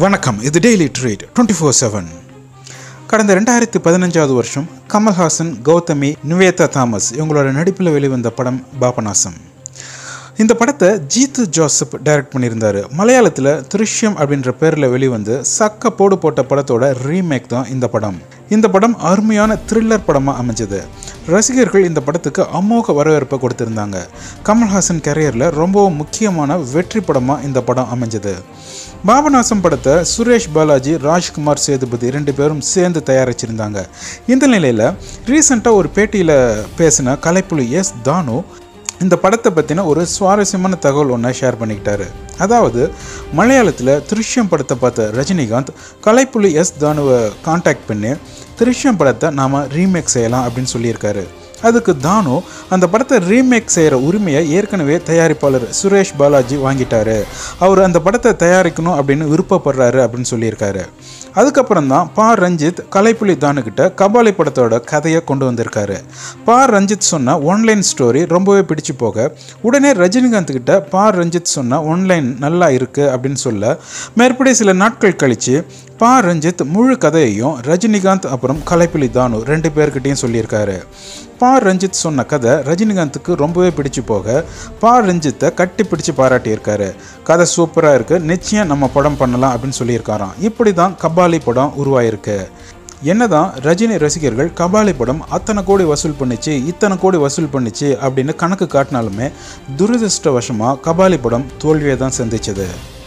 வணக்கம் இது daily treat twenty four seven கடந்த ரெண்டாயிரத்தி பதினஞ்சாவது வருஷம் கமல்ஹாசன் கௌதமி நிவேதா தாமஸ் இவங்களோட நடிப்பில் வெளிவந்த படம் பாபநாசம் இந்த படத்தை ஜீத்து ஜோசப் டைரக்ட் பண்ணியிருந்தார் மலையாளத்தில் திருஷ்யம் அப்படின்ற பேரில் வெளிவந்து சக்க போடு போட்ட படத்தோட ரீமேக் தான் இந்த படம் இந்த படம் அருமையான த்ரில்லர் படமாக அமைஞ்சது ரசிகர்கள் இந்த படத்துக்கு அமோக வரவேற்பை கொடுத்திருந்தாங்க கமல்ஹாசன் கரியரில் ரொம்பவும் முக்கியமான வெற்றி படமாக இந்த படம் அமைஞ்சது பாபநாசம் படத்தை சுரேஷ் பாலாஜி ராஜ்குமார் சேதுபதி ரெண்டு பேரும் சேர்ந்து தயாரிச்சிருந்தாங்க இந்த நிலையில் ரீசெண்டாக ஒரு பேட்டியில் பேசின கலைப்புலி எஸ் தானு இந்த படத்தை பற்றின ஒரு சுவாரஸ்யமான தகவல் ஒன்றை ஷேர் பண்ணிக்கிட்டாரு அதாவது மலையாளத்தில் திருஷ்யம் படத்தை பார்த்த ரஜினிகாந்த் கலைப்புலி எஸ் தானுவை காண்டாக்ட் பண்ணி திருஷ்யம் படத்தை நாம் ரீமேக் செய்யலாம் அப்படின்னு சொல்லியிருக்காரு அதுக்கு தானு அந்த படத்தை ரீமேக் செய்கிற உரிமையை ஏற்கனவே தயாரிப்பாளர் சுரேஷ் பாலாஜி வாங்கிட்டாரு அவர் அந்த படத்தை தயாரிக்கணும் அப்படின்னு விருப்பப்படுறாரு அப்படின்னு சொல்லியிருக்காரு அதுக்கப்புறம் தான் பா ரஞ்சித் கலைப்புலி தானுக்கிட்ட கபாலி படத்தோட கதையை கொண்டு வந்திருக்காரு பா ரஞ்சித் சொன்ன ஒன்லைன் ஸ்டோரி ரொம்பவே பிடிச்சு போக உடனே ரஜினிகாந்த் கிட்ட பா ரஞ்சித் சொன்ன ஒன்லைன் நல்லா இருக்கு அப்படின்னு சொல்ல மேற்படி சில நாட்கள் கழித்து பா ரஞ்சித் முழு கதையையும் ரஜினிகாந்த் அப்புறம் கலைப்புலி தானு ரெண்டு பேர்கிட்டையும் சொல்லியிருக்காரு பா ரஞ்சித் சொன்ன கதை ரஜினிகாந்துக்கு ரொம்பவே பிடிச்சு போக பா ரஞ்சித்தை கட்டி பிடிச்சு பாராட்டியிருக்காரு கதை சூப்பராக இருக்குது நிச்சயம் நம்ம படம் பண்ணலாம் அப்படின்னு சொல்லியிருக்காராம் இப்படி தான் கபாலி படம் உருவாயிருக்கு என்னதான் ரஜினி ரசிகர்கள் கபாலி படம் அத்தனை கோடி வசூல் பண்ணிச்சு இத்தனை கோடி வசூல் பண்ணிச்சு அப்படின்னு கணக்கு காட்டினாலுமே துரதிருஷ்டவசமாக கபாலி படம் தோல்வியை தான் சந்திச்சது